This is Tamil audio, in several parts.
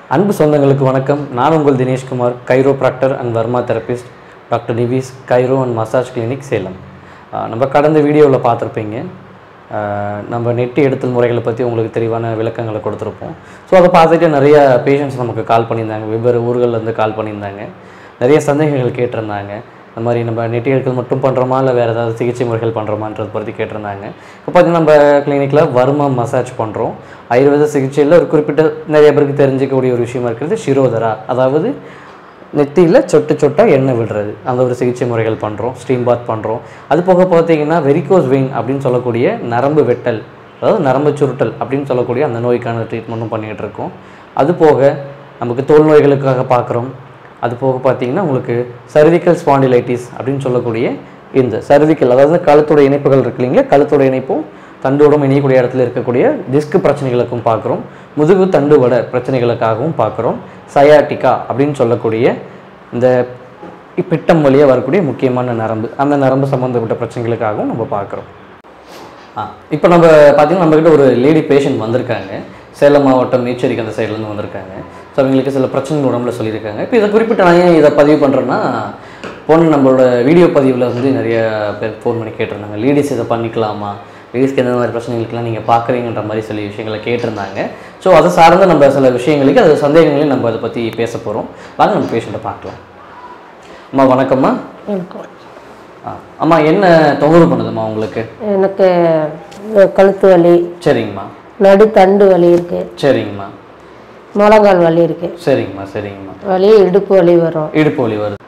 அன்பு சொந்தங்களுக்கு வணக்கம் நான் உங்கள் Dineshkumar chiropractor and Varma therapist doctor நிவிஸ் chiro and massage clinic Salem ஆஹ் நம்ம கடந்த வீடியோவில் பார்த்துருப்பீங்க ஆஹ் நம்ம நெட்டு எடுத்தல் முறைகளை பற்றி உங்களுக்கு தெளிவான விளக்கங்களை கொடுத்துருப்போம் ஸோ அதை பார்த்துட்டு நிறைய பேஷண்ட்ஸ் நமக்கு கால் பண்ணியிருந்தாங்க வெவ்வேறு ஊர்கள்லேருந்து கால் பண்ணியிருந்தாங்க நிறைய சந்தேகங்கள் கேட்டிருந்தாங்க இந்த மாதிரி நம்ம நெட்டி எடுக்கல் மட்டும் பண்ணுறோமா இல்லை வேறு ஏதாவது சிகிச்சை முறைகள் பண்ணுறோமான்றதை பற்றி கேட்டிருந்தாங்க இப்போ பார்த்தீங்கன்னா நம்ம கிளினிக்கில் வர்மா மசாஜ் பண்ணுறோம் ஆயுர்வேத சிகிச்சையில் ஒரு குறிப்பிட்ட நிறைய பேருக்கு தெரிஞ்சிக்கக்கூடிய ஒரு விஷயமா இருக்கிறது ஷிரோதரா அதாவது நெத்தியில் சொட்டு சொட்டாக எண்ணெய் விடுறது அந்த ஒரு சிகிச்சை முறைகள் பண்ணுறோம் ஸ்டீம் பாத் பண்ணுறோம் அது போக பார்த்தீங்கன்னா வெரிகோஸ் வெயின் அப்படின்னு சொல்லக்கூடிய நரம்பு வெட்டல் அதாவது நரம்பு சுருட்டல் அப்படின்னு சொல்லக்கூடிய அந்த நோய்க்கான ட்ரீட்மெண்ட்டும் பண்ணிகிட்டு இருக்கோம் அது போக நமக்கு தோல் நோய்களுக்காக பார்க்குறோம் அது போக பார்த்தீங்கன்னா உங்களுக்கு சர்விக்கல் ஸ்பாண்டிலைட்டிஸ் அப்படின்னு சொல்லக்கூடிய இந்த சர்விக்கல் அதாவது கழுத்தோட இணைப்புகள் இருக்கு இல்லைங்களா கழுத்தோட இணைப்பும் தண்டோடும் இணையக்கூடிய இடத்துல இருக்கக்கூடிய டிஸ்க் பிரச்சனைகளுக்கும் பார்க்குறோம் முதுகு தண்டு வட பிரச்சனைகளுக்காகவும் பார்க்குறோம் சயாட்டிகா அப்படின்னு சொல்லக்கூடிய இந்த பிட்டம் வழியாக வரக்கூடிய முக்கியமான நரம்பு அந்த நரம்பு சம்மந்தப்பட்ட பிரச்சனைகளுக்காகவும் நம்ம பார்க்குறோம் ஆ இப்போ நம்ம பார்த்தீங்கன்னா நம்மக்கிட்ட ஒரு லேடி பேஷண்ட் வந்திருக்காங்க சேலம் மாவட்டம் மேச்சேரிக்கு அந்த சைட்லேருந்து வந்திருக்காங்க ஸோ அவங்களுக்கு சில பிரச்சனைகள் உடம்புல சொல்லியிருக்காங்க இப்போ இதை குறிப்பிட்ட நான் ஏன் இதை பதிவு பண்ணுறேன்னா போன நம்மளோட வீடியோ பதிவில் வந்து நிறைய பேர் ஃபோன் பண்ணி கேட்டிருந்தாங்க லேடிஸ் இதை பண்ணிக்கலாமா லேடிஸ்க்கு எந்த மாதிரி பிரச்சனைகளுக்கெல்லாம் நீங்கள் பார்க்குறீங்கன்ற மாதிரி சில விஷயங்களை கேட்டிருந்தாங்க ஸோ அதை சார்ந்த நம்ம சில விஷயங்களுக்கு அது சந்தேகங்களையும் நம்ம அதை பற்றி பேச போகிறோம் வாங்க நம்ம பேஷண்ட்டை பார்க்கலாம் அம்மா வணக்கம்மா இருக்கும் ஆ அம்மா என்ன தொந்தரவு பண்ணுதும்மா உங்களுக்கு எனக்கு கழுத்து வலி சரிங்கம்மா நடு தண்டு வலி இருக்கு சரிங்கம்மா முழங்கால் வலி இருக்கு சரிங்கம்மா சரிங்கம்மா வலி இடுப்பு வலி வரும் இடுப்பு வலி வருது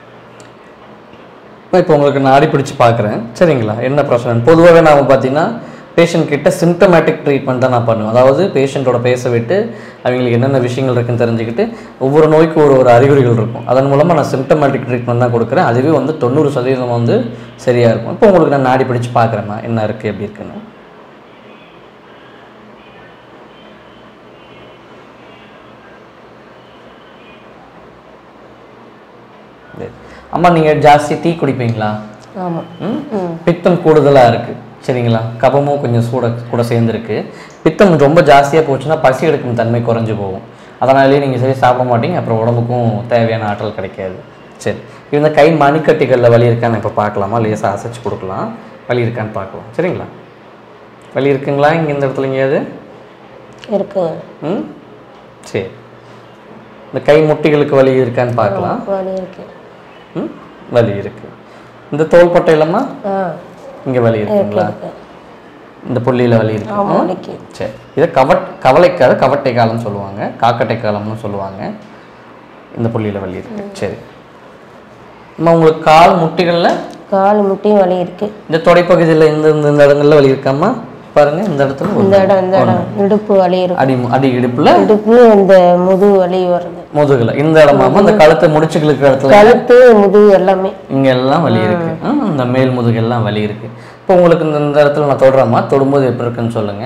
இப்போ உங்களுக்கு நான் அடிப்பிடிச்சு பார்க்குறேன் சரிங்களா என்ன பிரச்சனை பொதுவாகவே நான் பார்த்தீங்கன்னா பேஷண்ட் கிட்ட சிம்டமேட்டிக் ட்ரீட்மெண்ட் தான் நான் பண்ணுவேன் அதாவது பேஷண்ட்டோட பேச விட்டு அவங்களுக்கு என்னென்ன விஷயங்கள் இருக்குன்னு தெரிஞ்சுக்கிட்டு ஒவ்வொரு நோய்க்கும் ஒரு ஒரு அறிகுறிகள் இருக்கும் அதன் மூலமாக நான் சிம்டமேட்டிக் ட்ரீட்மெண்ட் தான் கொடுக்குறேன் அதுவே வந்து தொண்ணூறு சதவீதம் வந்து சரியாக இருக்கும் இப்போ உங்களுக்கு நான் நாடி பிடிச்சு பார்க்குறேம்மா என்ன இருக்குது எப்படி இருக்குன்னு சரி. அம்மா நீங்கள் ஜாஸ்தி டீ குடிப்பீங்களா ஆமாம் ம்? பித்தம் கூடுதலாக இருக்குது சரிங்களா கபமும் கொஞ்சம் சூட கூட சேர்ந்துருக்கு பித்தம் ரொம்ப ஜாஸ்தியாக போச்சுன்னா பசி எடுக்கும் தன்மை குறைஞ்சு போகும் அதனாலேயே நீங்கள் சரி சாப்பிட மாட்டீங்க அப்புறம் உடம்புக்கும் தேவையான ஆற்றல் கிடைக்காது சரி இந்த கை மணிக்கட்டிகளில் வலி இருக்கான்னு இப்போ பார்க்கலாமா லேசாக அசைச்சு கொடுக்கலாம் வலி இருக்கான்னு பார்க்கலாம் சரிங்களா வலி இருக்குங்களா இங்கே இந்த இடத்துல எங்கேயாவது இருக்குங்க ம் சரி இந்த கை முட்டிகளுக்கு வலி இருக்கான்னு பார்க்கலாம் வலி இருக்கு ம் வலி இருக்குது இந்த தோள்பட்டையிலம்மா ஆ இங்கே வலி இருக்குங்களா இருக்கு இந்த புள்ளியில் வலி இருக்கு ஆமாம் வலிக்கு சரி இதை கவட் கவலைக்காத கவட்டை காலம் சொல்லுவாங்க காக்கட்டை காலம்னு சொல்லுவாங்க இந்த புள்ளியில் வலி இருக்கு சரி அம்மா உங்களுக்கு கால் முட்டிகளில் கால் முட்டியும் வலி இருக்கு இந்த தொடைப்பகுதியில் இந்த இந்த இந்த இடங்கள்ல வலி இருக்காம்மா பாருங்க இந்த இடத்துல ஒரு இந்த இடம் இந்த இடம் இடுப்பு வலி இருக்கு அடி அடி இடுப்புல இடுப்பு இந்த முதுகு வலி வருது முதுகுல இந்த இடமாம இந்த கழுத்தை முடிச்சுகளுக்கு இடத்துல கழுத்து முதுகு எல்லாமே இங்க எல்லாம் வலி இருக்கு ஆ, இந்த மேல் முதுகு எல்லாம் வலி இருக்கு இப்போ உங்களுக்கு இந்த இந்த இடத்துல நான் தொடுறேம்மா தொடும்போது எப்படி இருக்குன்னு சொல்லுங்க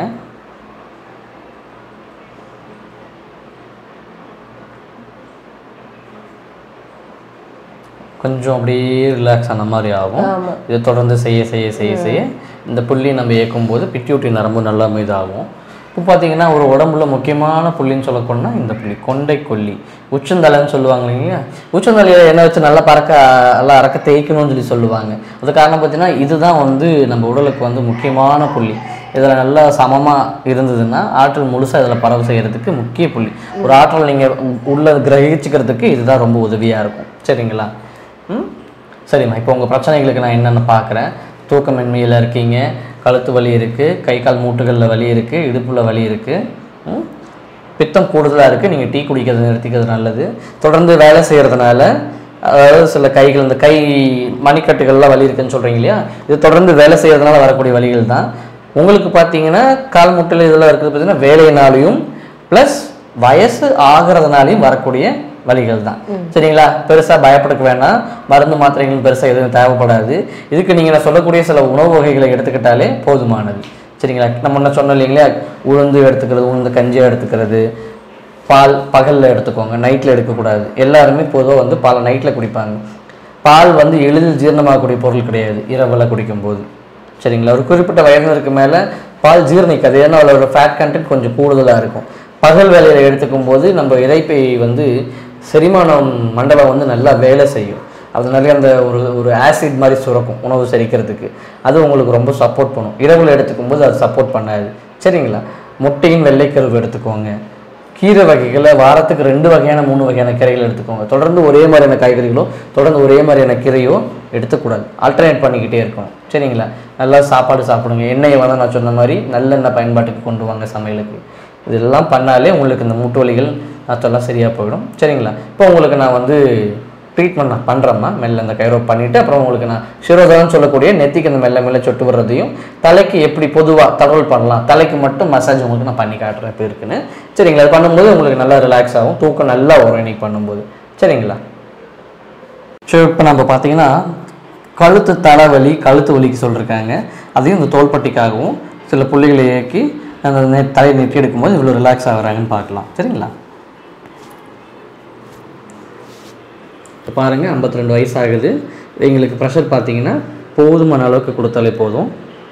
கொஞ்சம் அப்படியே ரிலாக்ஸ் ஆன மாதிரி ஆகும் ஆமா. இதை தொடர்ந்து செய்ய செய்ய செய்ய செய்ய இந்த புள்ளி நம்ம இயக்கும்போது பிட்யூட்டி நரம்பு நல்லா இதாகும் இப்போ பார்த்தீங்கன்னா ஒரு உடம்புல முக்கியமான புள்ளின்னு சொல்ல போனால் இந்த புள்ளி கொண்டை கொல்லி உச்சந்தலைன்னு சொல்லுவாங்க இல்லைங்களா உச்சந்தலையை எண்ணெய் வச்சு நல்லா பறக்க நல்லா அறக்க தேய்க்கணும்னு சொல்லி சொல்லுவாங்க அது காரணம் பார்த்தீங்கன்னா இதுதான் வந்து நம்ம உடலுக்கு வந்து முக்கியமான புள்ளி இதில் நல்லா சமமாக இருந்ததுன்னா ஆற்றல் முழுசாக இதில் பரவு செய்கிறதுக்கு முக்கிய புள்ளி ஒரு ஆற்றல் நீங்கள் உள்ள கிரகிச்சுக்கிறதுக்கு இதுதான் ரொம்ப உதவியாக இருக்கும் சரிங்களா ம் சரிம்மா இப்போ உங்கள் பிரச்சனைகளுக்கு நான் என்னென்ன பார்க்குறேன் தூக்கமின்மையில் இருக்கீங்க கழுத்து வலி இருக்குது கை கால் மூட்டுகளில் வலி இருக்குது இடுப்பில் வலி இருக்குது பித்தம் கூடுதலாக இருக்குது நீங்கள் டீ குடிக்கிறத நிறுத்திக்கிறது நல்லது தொடர்ந்து வேலை செய்கிறதுனால அதாவது சில கைகள் இந்த கை மணிக்கட்டுகள்லாம் வலி இருக்குன்னு சொல்கிறீங்க இல்லையா இது தொடர்ந்து வேலை செய்கிறதுனால வரக்கூடிய வலிகள் தான் உங்களுக்கு பார்த்தீங்கன்னா கால் முட்டில் இதெல்லாம் இருக்குது பார்த்தீங்கன்னா வேலையினாலையும் ப்ளஸ் வயசு ஆகிறதுனாலையும் வரக்கூடிய வலிகள் தான் சரிங்களா பெருசாக பயப்படக்க வேணாம் மருந்து மாத்திரைகள் பெருசாக எதுவும் தேவைப்படாது இதுக்கு நீங்கள் நான் சொல்லக்கூடிய சில உணவு வகைகளை எடுத்துக்கிட்டாலே போதுமானது சரிங்களா நம்ம என்ன சொன்னோம் இல்லைங்களா உளுந்து எடுத்துக்கிறது உளுந்து கஞ்சியாக எடுத்துக்கிறது பால் பகலில் எடுத்துக்கோங்க நைட்டில் எடுக்கக்கூடாது எல்லாருமே பொதுவாக வந்து பாலை நைட்டில் குடிப்பாங்க பால் வந்து எளிதில் ஜீரணமாகக்கூடிய பொருள் கிடையாது இரவில் குடிக்கும்போது சரிங்களா ஒரு குறிப்பிட்ட வயதினருக்கு மேலே பால் ஜீரணிக்காது ஏன்னா அதில் ஒரு ஃபேட் கண்டென்ட் கொஞ்சம் கூடுதலாக இருக்கும் பகல் வேலையில் எடுத்துக்கும் போது நம்ம இறைப்பை வந்து செரிமானம் மண்டலம் வந்து நல்லா வேலை செய்யும் அது நிறைய அந்த ஒரு ஒரு ஆசிட் மாதிரி சுரக்கும் உணவு செரிக்கிறதுக்கு அது உங்களுக்கு ரொம்ப சப்போர்ட் பண்ணும் இரவில் எடுத்துக்கும் போது அது சப்போர்ட் பண்ணாது சரிங்களா முட்டையின் வெள்ளைக்கருவு எடுத்துக்கோங்க கீரை வகைகளை வாரத்துக்கு ரெண்டு வகையான மூணு வகையான கீரைகள் எடுத்துக்கோங்க தொடர்ந்து ஒரே மாதிரியான காய்கறிகளோ தொடர்ந்து ஒரே மாதிரியான கீரையோ எடுத்துக்கூடாது ஆல்டர்னேட் பண்ணிக்கிட்டே இருக்கணும் சரிங்களா நல்லா சாப்பாடு சாப்பிடுங்க எண்ணெயை வந்து நான் சொன்ன மாதிரி நல்லெண்ணெய் பயன்பாட்டுக்கு கொண்டு வாங்க சமையலுக்கு இதெல்லாம் பண்ணாலே உங்களுக்கு இந்த முட்டு வலிகள் அதெல்லாம் சரியாக போயிடும் சரிங்களா இப்போ உங்களுக்கு நான் வந்து ட்ரீட்மெண்ட் நான் பண்ணுறேம்மா மெல்ல இந்த கைரோ பண்ணிவிட்டு அப்புறம் உங்களுக்கு நான் சிரோதான்னு சொல்லக்கூடிய நெத்திக்கு இந்த மெல்ல மெல்ல சொட்டு வர்றதையும் தலைக்கு எப்படி பொதுவாக தகவல் பண்ணலாம் தலைக்கு மட்டும் மசாஜ் உங்களுக்கு நான் பண்ணி காட்டுறேன் இப்போ இருக்குன்னு சரிங்களா அது பண்ணும்போது உங்களுக்கு நல்லா ரிலாக்ஸ் ஆகும் தூக்கம் நல்லா வரும் இன்னைக்கு பண்ணும்போது சரிங்களா ஸோ இப்போ நம்ம பார்த்தீங்கன்னா கழுத்து தலைவலி கழுத்து வலிக்கு சொல்லியிருக்காங்க அதையும் இந்த தோள்பட்டிக்காகவும் சில புள்ளிகளை இயக்கி அந்த நெ தலையை நெட்டி எடுக்கும்போது இவ்வளோ ரிலாக்ஸ் ஆகுறாங்கன்னு பார்க்கலாம் சரிங்களா இப்போ பாருங்கள் 52 ரெண்டு வயசு ஆகுது எங்களுக்கு ப்ரெஷர் பார்த்தீங்கன்னா போதுமான அளவுக்கு கொடுத்தாலே போதும்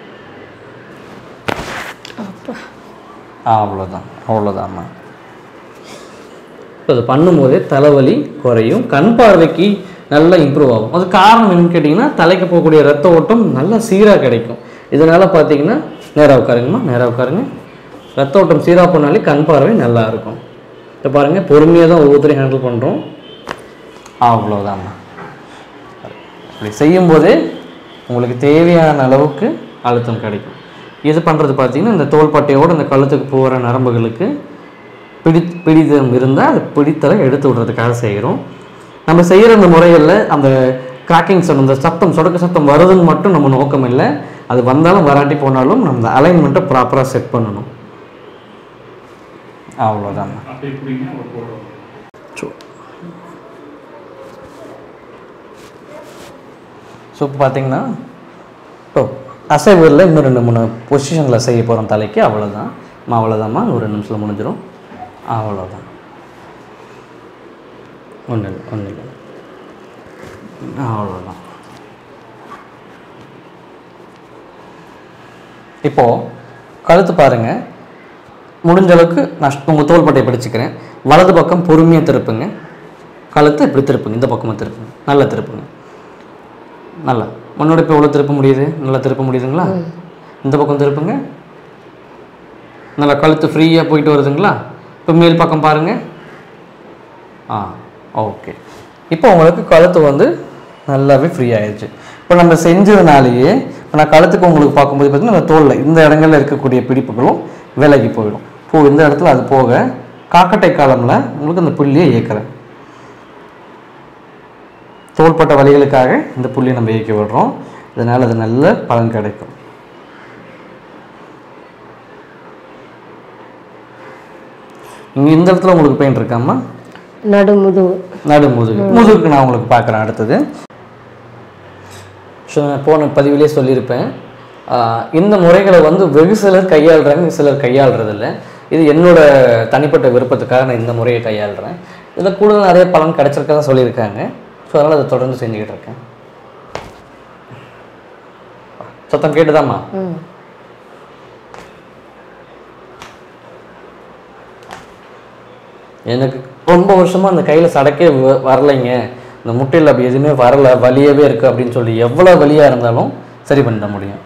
ஆ அவ்வளோதான் அவ்வளோதாம்மா இப்போ அது பண்ணும்போதே தலைவலி குறையும் கண் பார்வைக்கு நல்லா இம்ப்ரூவ் ஆகும் அது காரணம் என்னன்னு கேட்டிங்கன்னா தலைக்கு போகக்கூடிய ரத்த ஓட்டம் நல்லா சீராக கிடைக்கும் இதனால் பார்த்தீங்கன்னா நேராக உட்காருங்கம்மா நேராக உட்காருங்க ரத்த ஓட்டம் சீராக போனாலே கண் பார்வை நல்லா இருக்கும் இப்போ பாருங்கள் பொறுமையாக தான் ஒவ்வொருத்தரையும் ஹேண்டில் பண்ணுறோம் அவ்வளோதாம்மா அப்படி செய்யும்போதே உங்களுக்கு தேவையான அளவுக்கு அழுத்தம் கிடைக்கும் இது பண்ணுறது பார்த்தீங்கன்னா இந்த தோள்பட்டையோடு இந்த கழுத்துக்கு போகிற நரம்புகளுக்கு பிடி பிடித்தம் இருந்தால் அது பிடித்தலை எடுத்து விடுறதுக்காக செய்கிறோம் நம்ம செய்கிற அந்த முறைகளில் அந்த கிராக்கிங் சவுண்ட் அந்த சத்தம் சொடக்கு சத்தம் வருதுன்னு மட்டும் நம்ம நோக்கம் இல்லை அது வந்தாலும் வராட்டி போனாலும் நம்ம அந்த அலைன்மெண்ட்டை ப்ராப்பராக செட் பண்ணணும் அவ்வளோதான் அப்படி இப்படிங்க ஒரு போட்டோ ஸோ இப்போ பார்த்தீங்கன்னா இப்போ அசைவுகளில் இன்னும் ரெண்டு மூணு பொசிஷனில் செய்ய போகிறோம் தலைக்கு அவ்வளோதான் அவ்வளோதாம்மா ஒரு ரெண்டு நிமிஷத்தில் முடிஞ்சிடும் அவ்வளோதான் ஒன்றும் இல்லை ஒன்றும் இல்லை அவ்வளோதான் இப்போது கழுத்து பாருங்கள் முடிஞ்ச அளவுக்கு நான் உங்கள் தோள்பட்டையை பிடிச்சிக்கிறேன் வலது பக்கம் பொறுமையாக திருப்புங்க கழுத்து இப்படி திருப்புங்க இந்த பக்கமாக திருப்புங்க நல்லா திருப்புங்க நல்லா முன்னோட இப்போ எவ்வளோ திருப்ப முடியுது நல்லா திருப்ப முடியுதுங்களா இந்த பக்கம் திருப்புங்க நல்லா கழுத்து ஃப்ரீயாக போயிட்டு வருதுங்களா இப்போ மேல் பக்கம் பாருங்க ஆ ஓகே இப்போ உங்களுக்கு கழுத்து வந்து நல்லாவே ஃப்ரீ ஆயிடுச்சு இப்போ நம்ம செஞ்சதுனாலேயே இப்போ நான் கழுத்துக்கு உங்களுக்கு பார்க்கும்போது பார்த்தீங்கன்னா அந்த தோலில் இந்த இடங்கள்ல இருக்கக்கூடிய பிடிப்புகளும் விலகி போயிடும் இப்போ இந்த இடத்துல அது போக காக்கட்டை காலம்ல உங்களுக்கு அந்த புள்ளியை இயக்குறேன் தோள்பட்ட வலிகளுக்காக இந்த புள்ளியை நம்ம இயக்கி விடுறோம் இதனால் அது நல்ல பலன் கிடைக்கும் இங்கே இந்த இடத்துல உங்களுக்கு பெயின் இருக்காம்மா நடு முதுகு நடு முதுகு முதுகுக்கு நான் உங்களுக்கு பார்க்குறேன் அடுத்தது ஸோ நான் போன பதிவிலே சொல்லியிருப்பேன் ஆஹ் இந்த முறைகளை வந்து வெகு சிலர் கையாளுறாங்க சிலர் கையாளுறதில்ல இது என்னோட தனிப்பட்ட விருப்பத்துக்காக நான் இந்த முறையை கையாளுறேன் இதில் கூடுதல் நிறைய பலன் கிடைச்சிருக்கதான் சொல்லியிருக்காங்க ஸோ அதனால் அதை தொடர்ந்து செஞ்சுக்கிட்டு இருக்கேன் சத்தம் கேட்டுதாம்மா ம் எனக்கு ரொம்ப வருஷமாக அந்த கையில் சடக்கே வ- வரலைங்க இந்த முட்டையில் அப்படி எதுவுமே வரல வலியவே இருக்குது அப்படின்னு சொல்லி எவ்வளோ வலியாக இருந்தாலும் சரி பண்ணிட முடியும்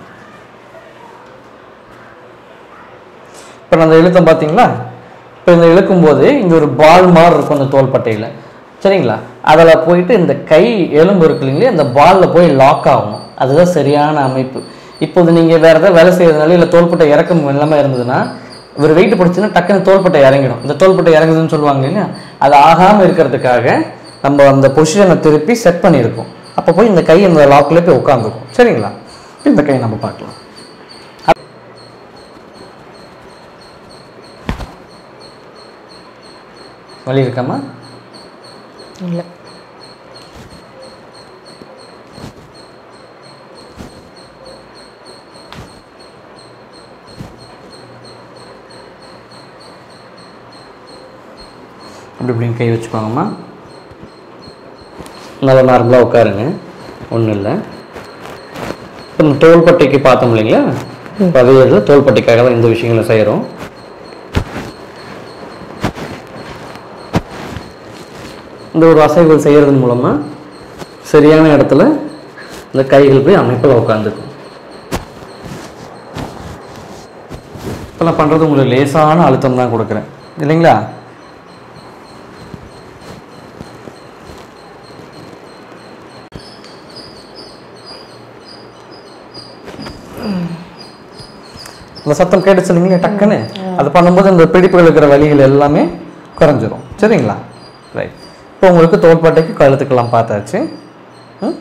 இப்போ நான் அந்த இழுத்தம் பார்த்தீங்களா இப்போ இந்த இழுக்கும்போது இங்கே ஒரு பால் மாதிரி இருக்கும் அந்த தோள்பட்டையில் சரிங்களா அதில் போயிட்டு இந்த கை எலும்பு இருக்கு இல்லைங்களா இந்த பாலில் போய் லாக் ஆகணும் அதுதான் சரியான அமைப்பு இப்போது நீங்கள் வேறு ஏதாவது வேலை செய்யறதுனால இல்லை தோள்பட்டை இறக்கம் இல்லாமல் இருந்ததுன்னா ஒரு வெயிட் பிடிச்சுன்னா டக்குன்னு தோள்பட்டை இறங்கிடும் இந்த தோள்பட்டை இறங்குதுன்னு சொல்லுவாங்க இல்லையா அது ஆகாமல் இருக்கிறதுக்காக நம்ம அந்த பொசிஷனை திருப்பி செட் பண்ணியிருக்கோம் அப்போ போய் இந்த கை இந்த லாக்கில் போய் உட்காந்துக்கும் சரிங்களா இந்த கை நம்ம பார்க்கலாம் வலி இருக்காமா இல்லை அப்படி இப்படின்னு கை வச்சுக்கோங்கம்மா நல்லா நார்மலாக உட்காருங்க ஒன்றும் இல்லை இப்போ நம்ம தோள்பட்டைக்கு பார்த்தோம் இல்லைங்களா இப்போ அதே இதில் தோள்பட்டைக்காக தான் இந்த விஷயங்களை செய்கிறோம் இந்த ஒரு அசைவுகள் செய்கிறது மூலமாக சரியான இடத்துல இந்த கைகள் போய் அமைப்பில் உட்காந்துக்கும் இப்போ நான் பண்ணுறது உங்களுக்கு லேசான அழுத்தம் தான் கொடுக்குறேன் இல்லைங்களா இந்த சத்தம் கேட்டுச்சு இல்லைங்களா டக்குன்னு அது பண்ணும்போது இந்த பிடிப்புகள் இருக்கிற வலிகள் எல்லாமே குறைஞ்சிரும் சரிங்களா ரைட் இப்போ உங்களுக்கு தோள்பட்டைக்கு கழுத்துக்கெல்லாம் பார்த்தாச்சு ம்?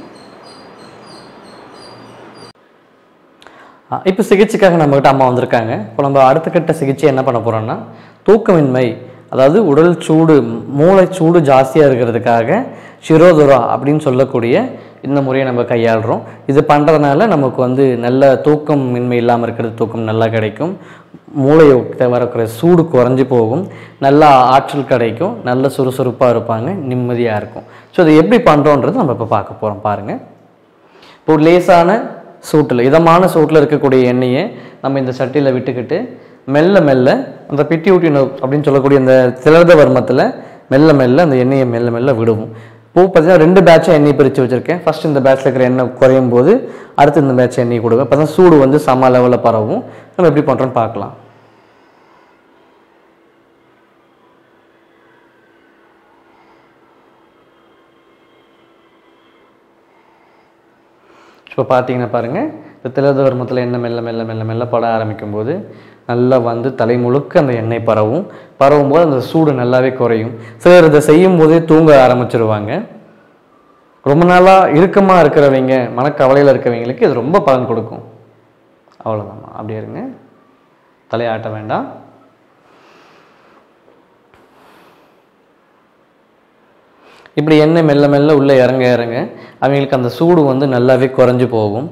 ஆ, இப்போ சிகிச்சைக்காக நம்மகிட்ட அம்மா வந்திருக்காங்க இப்போ நம்ம அடுத்த கட்ட சிகிச்சை என்ன பண்ண போறோம்னா தூக்கமின்மை அதாவது உடல் சூடு மூளை சூடு ஜாஸ்தியாக இருக்கிறதுக்காக சிரோதுரா அப்படின்னு சொல்லக்கூடிய இந்த முறையை நம்ம கையாளுறோம் இது பண்ணுறதுனால நமக்கு வந்து நல்ல தூக்கம் இன்மை இல்லாமல் இருக்கிறது தூக்கம் நல்லா கிடைக்கும் மூளையை வரக்கூடிய சூடு குறைஞ்சி போகும் நல்ல ஆற்றல் கிடைக்கும் நல்ல சுறுசுறுப்பாக இருப்பாங்க நிம்மதியாக இருக்கும் ஸோ இதை எப்படி பண்ணுறோன்றது நம்ம இப்போ பார்க்க போகிறோம் பாருங்கள் இப்போ ஒரு லேசான சூட்டில் இதமான சூட்டில் இருக்கக்கூடிய எண்ணெயை நம்ம இந்த சட்டியில் விட்டுக்கிட்டு மெல்ல மெல்ல அந்த பிட்டி ஊட்டி அப்படின்னு சொல்லக்கூடிய இந்த திலர்த வர்மத்தில் மெல்ல மெல்ல அந்த எண்ணெயை மெல்ல மெல்ல விடுவோம் பூ பார்த்தீங்கன்னா ரெண்டு பேட்சாக எண்ணெய் பிரித்து வச்சுருக்கேன் ஃபர்ஸ்ட் இந்த பேட்சில் இருக்கிற எண்ணெய் குறையும் போது அடுத்து இந்த பேட்ச் எண்ணெய் கொடுங்க அப்போ தான் சூடு வந்து சம லெவலில் பரவும் நம்ம எப்படி பண்ணுறோன்னு பார்க்கலாம் இப்போ பார்த்தீங்கன்னா பாருங்கள் இந்த திலத வர்மத்தில் எண்ணெய் மெல்ல மெல்ல மெல்ல மெல்ல பட ஆரம்பிக்கும் போது நல்லா வந்து தலை முழுக்க அந்த எண்ணெய் பரவும் பரவும் போது அந்த சூடு நல்லாவே குறையும் சிலர் இதை செய்யும் போதே தூங்க ஆரம்பிச்சிருவாங்க ரொம்ப நாளாக இறுக்கமாக இருக்கிறவங்க மனக்கவலையில் இருக்கிறவங்களுக்கு இது ரொம்ப பலன் கொடுக்கும் அவ்வளோதாம்மா அப்படியே இருங்க தலையாட்ட வேண்டாம் இப்படி எண்ணெய் மெல்ல மெல்ல உள்ளே இறங்க இறங்க அவங்களுக்கு அந்த சூடு வந்து நல்லாவே குறைஞ்சு போகும்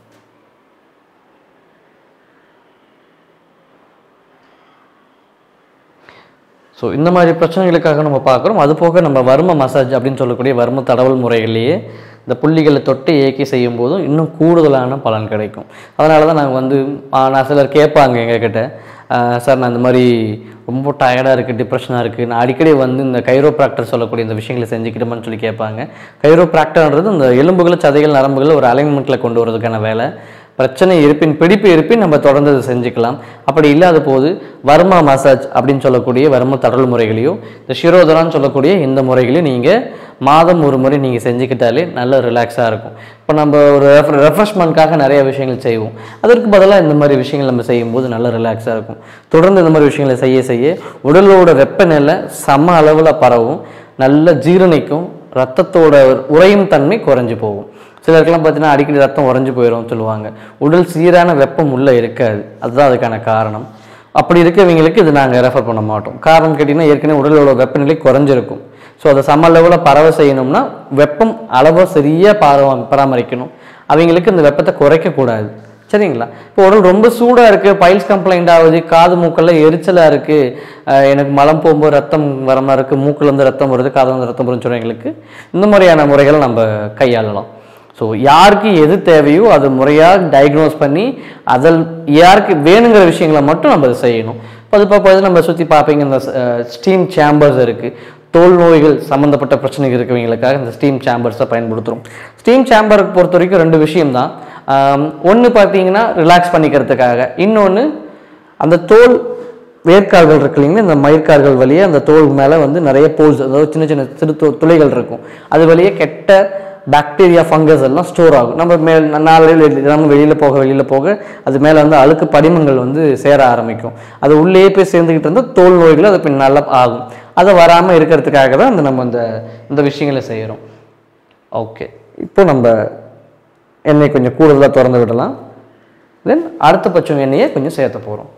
ஸோ இந்த மாதிரி பிரச்சனைகளுக்காக நம்ம பார்க்குறோம் அது போக நம்ம வர்ம மசாஜ் அப்படின்னு சொல்லக்கூடிய வர்ம தடவல் முறைகள்லேயே இந்த புள்ளிகளை தொட்டு ஏக்கி செய்யும் போதும் இன்னும் கூடுதலான பலன் கிடைக்கும் அதனால தான் நாங்கள் வந்து ஆ, நான் சிலர் கேட்பாங்க எங்ககிட்ட சார் நான் இந்த மாதிரி ரொம்ப டயர்டாக இருக்குது டிப்ரெஷனாக இருக்குது நான் அடிக்கடி வந்து இந்த கைரோப்ராக்டர் சொல்லக்கூடிய இந்த விஷயங்களை செஞ்சுக்கிட்டோமான்னு சொல்லி கேட்பாங்க கைரோப்ராக்டர்ன்றது இந்த எலும்புகள் சதைகள் நரம்புகள் ஒரு அலைன்மெண்ட்டில் கொண்டு வரதுக்கான வேலை பிரச்சனை இருப்பின் பிடிப்பு இருப்பின் நம்ம தொடர்ந்து அதை செஞ்சுக்கலாம் அப்படி இல்லாத போது வர்மா மசாஜ் அப்படின்னு சொல்லக்கூடிய வர்ம தடல் முறைகளையோ இந்த சிரோதரான்னு சொல்லக்கூடிய இந்த முறைகளையும் நீங்கள் மாதம் ஒரு முறை நீங்கள் செஞ்சுக்கிட்டாலே நல்ல ரிலாக்ஸாக இருக்கும் இப்போ நம்ம ஒரு ரெஃப்ர ரெஃப்ரெஷ்மெண்ட்காக நிறைய விஷயங்கள் செய்வோம் அதற்கு பதிலாக இந்த மாதிரி விஷயங்கள் நம்ம செய்யும்போது நல்ல ரிலாக்ஸாக இருக்கும் தொடர்ந்து இந்த மாதிரி விஷயங்களை செய்ய செய்ய உடலோட வெப்பநிலை சம அளவில் பரவும் நல்ல ஜீரணிக்கும் ரத்தத்தோட உறையும் தன்மை குறைஞ்சு போகும் சிலருக்கெல்லாம் பார்த்தீங்கன்னா அடிக்கடி ரத்தம் உறைஞ்சு போயிடும் சொல்லுவாங்க உடல் சீரான வெப்பம் உள்ளே இருக்காது அதுதான் அதுக்கான காரணம் அப்படி இருக்கவங்களுக்கு இது நாங்கள் ரெஃபர் பண்ண மாட்டோம் காரணம் கேட்டிங்கன்னா ஏற்கனவே உடலோட வெப்பநிலை குறைஞ்சிருக்கும் ஸோ அதை சம லெவலில் பரவ செய்யணும்னா வெப்பம் அளவை சரியாக பாரா பராமரிக்கணும் அவங்களுக்கு இந்த வெப்பத்தை குறைக்கக்கூடாது சரிங்களா இப்போ உடல் ரொம்ப சூடாக இருக்குது பைல்ஸ் கம்ப்ளைண்ட் ஆகுது காது மூக்கெல்லாம் எரிச்சலாக இருக்குது எனக்கு மலம் போகும்போது ரத்தம் வர மாதிரி இருக்குது மூக்குலேருந்து ரத்தம் வருது காதுலேருந்து ரத்தம் வருதுன்னு சொல்கிறவங்களுக்கு இந்த மாதிரியான முறைகளை நம்ம கையாளலாம் ஸோ யாருக்கு எது தேவையோ அது முறையாக டயக்னோஸ் பண்ணி அதில் யாருக்கு வேணுங்கிற விஷயங்களை மட்டும் நம்ம அதை செய்யணும் இப்போ அது பார்ப்பது நம்ம சுற்றி பார்ப்பீங்க இந்த ஸ்டீம் சேம்பர்ஸ் இருக்குது தோல் நோய்கள் சம்மந்தப்பட்ட பிரச்சனைகள் இருக்கிறவங்களுக்காக இந்த ஸ்டீம் சேம்பர்ஸை பயன்படுத்துகிறோம் ஸ்டீம் சேம்பருக்கு பொறுத்த வரைக்கும் ரெண்டு விஷயம்தான் ஒன்று பார்த்தீங்கன்னா ரிலாக்ஸ் பண்ணிக்கிறதுக்காக இன்னொன்று அந்த தோல் வேர்க்கால்கள் இருக்கு இல்லைங்களா இந்த மயிர்கால்கள் வழியே அந்த தோல் மேலே வந்து நிறைய போல்ஸ் அதாவது சின்ன சின்ன சிறு து- துளைகள் இருக்கும் அது வழியே கெட்ட பாக்டீரியா ஃபங்கஸ் எல்லாம் ஸ்டோர் ஆகும் நம்ம மேல் நாளையில் நம்ம வெளியில் போக வெளியில் போக அது மேலே வந்து அழுக்கு படிமங்கள் வந்து சேர ஆரம்பிக்கும் அது உள்ளே போய் சேர்ந்துக்கிட்டு இருந்தால் தோல் நோய்கள் அது பின்னால் ஆகும் அதை வராமல் இருக்கிறதுக்காக தான் இந்த நம்ம இந்த இந்த விஷயங்களை செய்கிறோம் ஓகே இப்போ நம்ம எண்ணெய் கொஞ்சம் கூடுதலாக திறந்து விடலாம் தென் அடுத்த பட்சம் எண்ணெயை கொஞ்சம் சேர்த்த போகிறோம்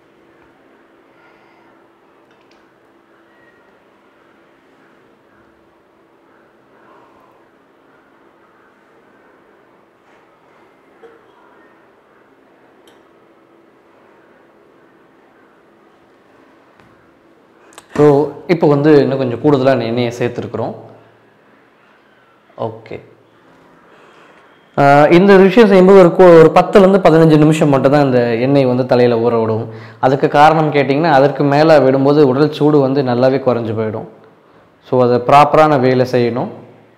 ஸோ இப்போ வந்து இன்னும் கொஞ்சம் கூடுதலாக எண்ணெயை சேர்த்துருக்குறோம் ஓகே ஆஹ் இந்த விஷயம் செய்யும்போது ஒரு கு- ஒரு பத்துலேருந்து பதினஞ்சு நிமிஷம் மட்டும் தான் இந்த எண்ணெய் வந்து தலையில் ஊற விடும் அதுக்கு காரணம் கேட்டிங்கன்னா அதற்கு மேலே விடும்போது உடல் சூடு வந்து நல்லாவே குறைஞ்சு போயிடும் ஸோ அதை ப்ராப்பரான வேலை செய்யணும்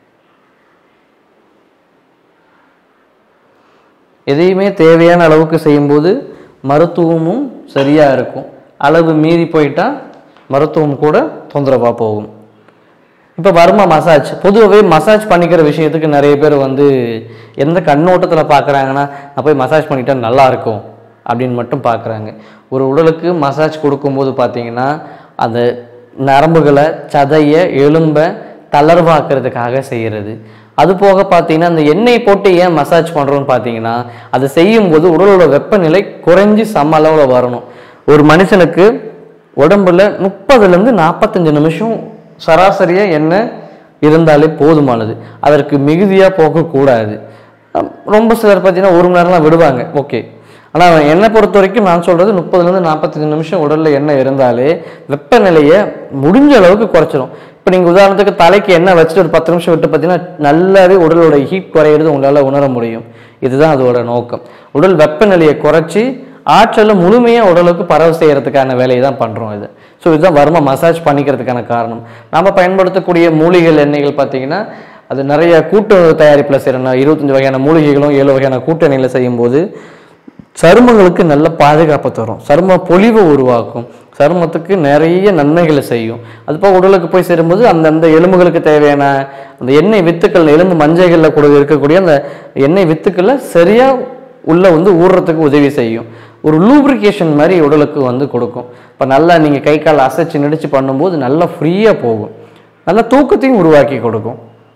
எதையுமே தேவையான அளவுக்கு செய்யும்போது மருத்துவமும் சரியாக இருக்கும் அளவு மீறி போயிட்டா மருத்துவம் கூட தொந்தரவாக போகும் இப்போ வர்மா மசாஜ் பொதுவாகவே மசாஜ் பண்ணிக்கிற விஷயத்துக்கு நிறைய பேர் வந்து எந்த கண்ணோட்டத்தில் பார்க்குறாங்கன்னா நான் போய் மசாஜ் பண்ணிட்டா நல்லா இருக்கும் அப்படின்னு மட்டும் பார்க்குறாங்க ஒரு உடலுக்கு மசாஜ் கொடுக்கும்போது பார்த்தீங்கன்னா அந்த நரம்புகளை சதைய எலும்பை தளர்வாக்குறதுக்காக செய்கிறது அது போக பார்த்தீங்கன்னா அந்த எண்ணெய் போட்டு ஏன் மசாஜ் பண்ணுறோன்னு பார்த்தீங்கன்னா அதை செய்யும்போது உடலோட வெப்பநிலை குறைஞ்சி சம அளவில் வரணும் ஒரு மனுஷனுக்கு உடம்புல முப்பதுலேருந்து நாற்பத்தஞ்சு நிமிஷம் சராசரியாக எண்ணெய் இருந்தாலே போதுமானது அதற்கு மிகுதியாக போகக்கூடாது அம், ரொம்ப சிலர் பார்த்தீங்கன்னா ஒரு மணி நேரம்லாம் விடுவாங்க ஓகே ஆனால் என்னை பொறுத்த வரைக்கும் நான் சொல்கிறது முப்பதுலேருந்து நாற்பத்தஞ்சு நிமிஷம் உடலில் எண்ணெய் இருந்தாலே வெப்பநிலையை முடிஞ்ச அளவுக்கு குறைச்சிரும் இப்போ நீங்கள் உதாரணத்துக்கு தலைக்கு எண்ணெய் வச்சுட்டு ஒரு பத்து நிமிஷம் விட்டு பார்த்தீங்கன்னா நல்லாவே உடலோட ஹீட் குறையிறது உங்களால் உணர முடியும் இதுதான் அதோட நோக்கம் உடல் வெப்பநிலையை குறைச்சி ஆற்றலை முழுமையாக உடலுக்கு பரவ செய்யறதுக்கான வேலையை தான் பண்ணுறோம் இது ஸோ இதுதான் வர்ம மசாஜ் பண்ணிக்கிறதுக்கான காரணம் நாம் பயன்படுத்தக்கூடிய மூலிகைகள் எண்ணெய்கள் பார்த்தீங்கன்னா அது நிறைய கூட்டு தயாரிப்பில் செய்யணும் இருபத்தஞ்சு வகையான மூலிகைகளும் ஏழு வகையான கூட்டு எண்ணெயில் செய்யும்போது சருமங்களுக்கு நல்ல பாதுகாப்பை தரும் சரும பொலிவை உருவாக்கும் சருமத்துக்கு நிறைய நன்மைகளை செய்யும் அது போக உடலுக்கு போய் சேரும்போது அந்தந்த எலும்புகளுக்கு தேவையான அந்த எண்ணெய் வித்துக்கள் எலும்பு மஞ்சைகளில் கூட இருக்கக்கூடிய அந்த எண்ணெய் வித்துக்களை சரியாக உள்ள வந்து ஊறுறதுக்கு உதவி செய்யும் ஒரு லூப்ரிகேஷன் மாதிரி உடலுக்கு வந்து கொடுக்கும் இப்போ நல்லா நீங்கள் கை கால் அசைச்சு நடிச்சு பண்ணும்போது நல்லா ஃப்ரீயாக போகும் நல்லா தூக்கத்தையும் உருவாக்கி கொடுக்கும்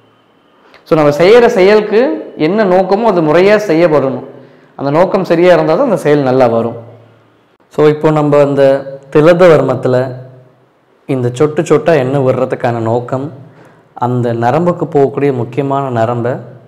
ஸோ நம்ம செய்கிற செயலுக்கு என்ன நோக்கமோ அது முறையாக செய்யப்படணும் அந்த நோக்கம் சரியாக இருந்தால் தான் அந்த செயல் நல்லா வரும் ஸோ இப்போ நம்ம அந்த திலத வர்மத்தில் இந்த சொட்டு சொட்டாக எண்ணெய் விடுறதுக்கான நோக்கம் அந்த நரம்புக்கு போகக்கூடிய முக்கியமான நரம்பை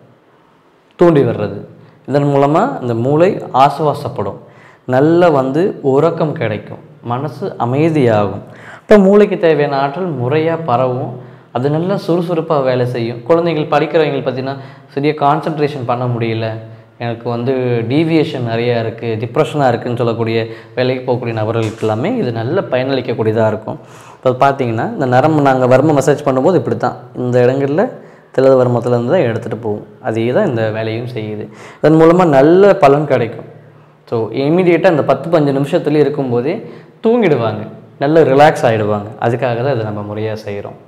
தூண்டி விடுறது இதன் மூலமாக அந்த மூளை ஆசுவாசப்படும் நல்ல வந்து உறக்கம் கிடைக்கும் மனசு அமைதியாகும் இப்போ மூளைக்கு தேவையான ஆற்றல் முறையாக பரவும் அது நல்லா சுறுசுறுப்பாக வேலை செய்யும் குழந்தைகள் படிக்கிறவங்க பார்த்தீங்கன்னா சரியாக கான்சென்ட்ரேஷன் பண்ண முடியல எனக்கு வந்து டீவியேஷன் நிறையா இருக்குது டிப்ரெஷனாக இருக்குன்னு சொல்லக்கூடிய வேலைக்கு போகக்கூடிய நபர்களுக்கு எல்லாமே இது நல்ல பயனளிக்கக்கூடியதாக இருக்கும் இப்போ பார்த்தீங்கன்னா இந்த நரம்பு நாங்கள் வர்ம மசாஜ் பண்ணும்போது இப்படி தான் இந்த இடங்களில் திலத வர்மத்துலேருந்து தான் எடுத்துகிட்டு போகும் அதே தான் இந்த வேலையும் செய்யுது அதன் மூலமாக நல்ல பலன் கிடைக்கும் ஸோ இமீடியட்டாக இந்த பத்து பஞ்சு நிமிஷத்துலேயே இருக்கும்போதே தூங்கிடுவாங்க நல்ல ரிலாக்ஸ் ஆகிடுவாங்க அதுக்காக தான் இதை நம்ம முறையாக செய்கிறோம்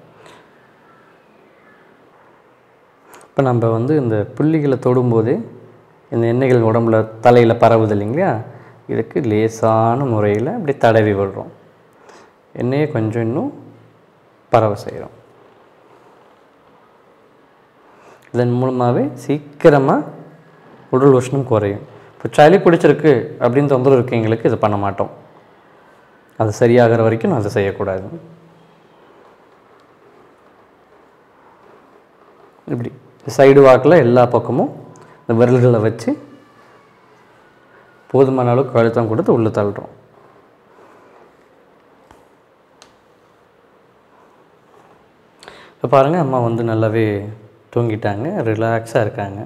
இப்போ நம்ம வந்து இந்த புள்ளிகளை தொடும்போதே இந்த எண்ணெய்கள் உடம்புல தலையில் பரவுது இல்லைங்களா இதுக்கு லேசான முறையில் அப்படி தடவி விடுறோம் எண்ணெயை கொஞ்சம் இன்னும் பரவ செய்கிறோம் இதன் மூலமாகவே சீக்கிரமாக உடல் உஷ்ணம் குறையும் இப்போ சளி பிடிச்சிருக்கு அப்படின்னு தொந்தரவு இருக்கவங்களுக்கு இதை பண்ண மாட்டோம் அது சரியாகிற வரைக்கும் நான் அதை செய்யக்கூடாது இப்படி சைடு வாக்கில் எல்லா பக்கமும் இந்த விரல்களை வச்சு போதுமான அளவுக்கு அழுத்தம் கொடுத்து உள்ளே தள்ளுறோம் இப்போ பாருங்கள் அம்மா வந்து நல்லாவே தூங்கிட்டாங்க ரிலாக்ஸாக இருக்காங்க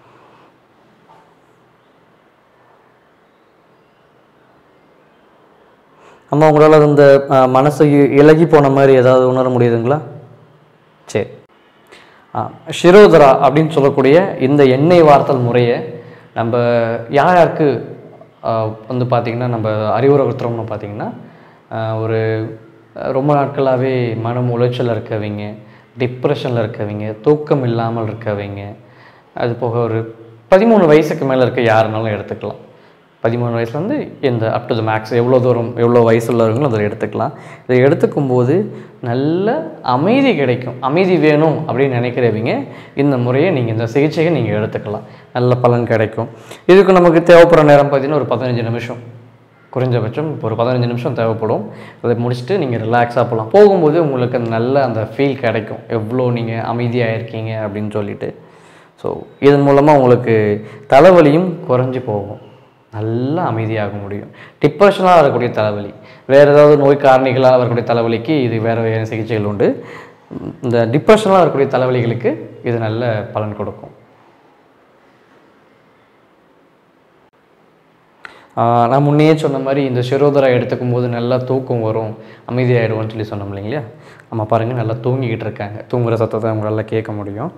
அம்மா உங்களால் இந்த அஹ், மனசு இ- இளகி போன மாதிரி ஏதாவது உணர முடியுதுங்களா சரி ஆ, ஷிரோதரா அப்படின்னு சொல்லக்கூடிய இந்த எண்ணெய் வார்த்தல் முறையை நம்ம யார் யாருக்கு ஆ, வந்து பார்த்திங்கன்னா நம்ம அறிவுரை கொடுத்துறோம்னு பார்த்தீங்கன்னா ஆ, ஒரு அஹ், ரொம்ப நாட்களாகவே மனம் உளைச்சல் இருக்கவங்க டிப்ரெஷனில் இருக்கவங்க தூக்கம் இல்லாமல் இருக்கவங்க அது போக ஒரு பதிமூணு வயசுக்கு மேலே இருக்க யாருனாலும் எடுத்துக்கலாம் பதிமூணு வயசுலேருந்து இந்த அப் டு த மேக்ஸ் எவ்வளோ தூரம் எவ்வளோ வயசு உள்ளவங்களும் அதை எடுத்துக்கலாம் இதை எடுத்துக்கும் போது நல்ல அமைதி கிடைக்கும் அமைதி வேணும் அப்படின்னு நினைக்கிறவங்க இந்த முறையை நீங்கள் இந்த சிகிச்சையை நீங்கள் எடுத்துக்கலாம் நல்ல பலன் கிடைக்கும் இதுக்கு நமக்கு தேவைப்படுற நேரம் பார்த்தீங்கன்னா ஒரு பதினஞ்சு நிமிஷம் குறைஞ்சபட்சம் இப்போ ஒரு பதினஞ்சு நிமிஷம் தேவைப்படும் அதை முடிச்சுட்டு நீங்கள் ரிலாக்ஸாக போகலாம் போகும்போது உங்களுக்கு அந்த நல்ல அந்த ஃபீல் கிடைக்கும் எவ்வளோ நீங்கள் அமைதியாக இருக்கீங்க அப்படின்னு சொல்லிட்டு ஸோ இதன் மூலமாக உங்களுக்கு தலைவலியும் குறைஞ்சி போகும் நல்லா அமைதியாக முடியும் டிப்ரெஷனாக வரக்கூடிய தலைவலி வேறு ஏதாவது நோய் காரணிகளாக வரக்கூடிய தலைவலிக்கு இது வேறு வேறு சிகிச்சைகள் உண்டு இந்த டிப்ரெஷனாக வரக்கூடிய தலைவலிகளுக்கு இது நல்ல பலன் கொடுக்கும் ஆஹ் நான் முன்னையே சொன்ன மாதிரி இந்த சிரோதரா எடுத்துக்கும் போது நல்லா தூக்கம் வரும் அமைதியாயிடுவோம்னு சொல்லி சொன்னோம் இல்லைங்களா நம்ம பாருங்கள் நல்லா தூங்கிக்கிட்டு இருக்காங்க தூங்குற சத்தத்தை அவங்களால கேட்க முடியும்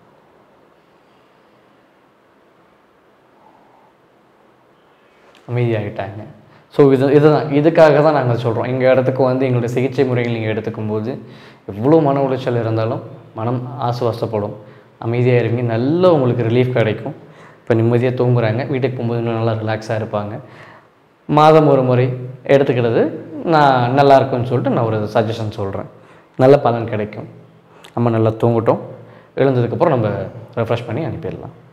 அமைதியாகிட்டாங்க ஸோ இது இதுதான் இதுக்காக தான் நாங்கள் சொல்கிறோம் எங்கள் இடத்துக்கு வந்து எங்களுடைய சிகிச்சை முறைகள் நீங்கள் எடுத்துக்கும் போது எவ்வளோ மன உளைச்சல் இருந்தாலும் மனம் ஆசுவாசப்படும் அமைதியாக இருங்க நல்ல உங்களுக்கு ரிலீஃப் கிடைக்கும் இப்போ நிம்மதியாக தூங்குறாங்க வீட்டுக்கு போகும்போது இன்னும் நல்லா ரிலாக்ஸாக இருப்பாங்க மாதம் ஒரு முறை எடுத்துக்கிறது நான் நல்லா இருக்கும்னு சொல்லிட்டு நான் ஒரு சஜஷன் சொல்கிறேன் நல்ல பலன் கிடைக்கும் நம்ம நல்லா தூங்கட்டும் எழுந்ததுக்கப்புறம் நம்ம ரெஃப்ரெஷ் பண்ணி அனுப்பிடலாம்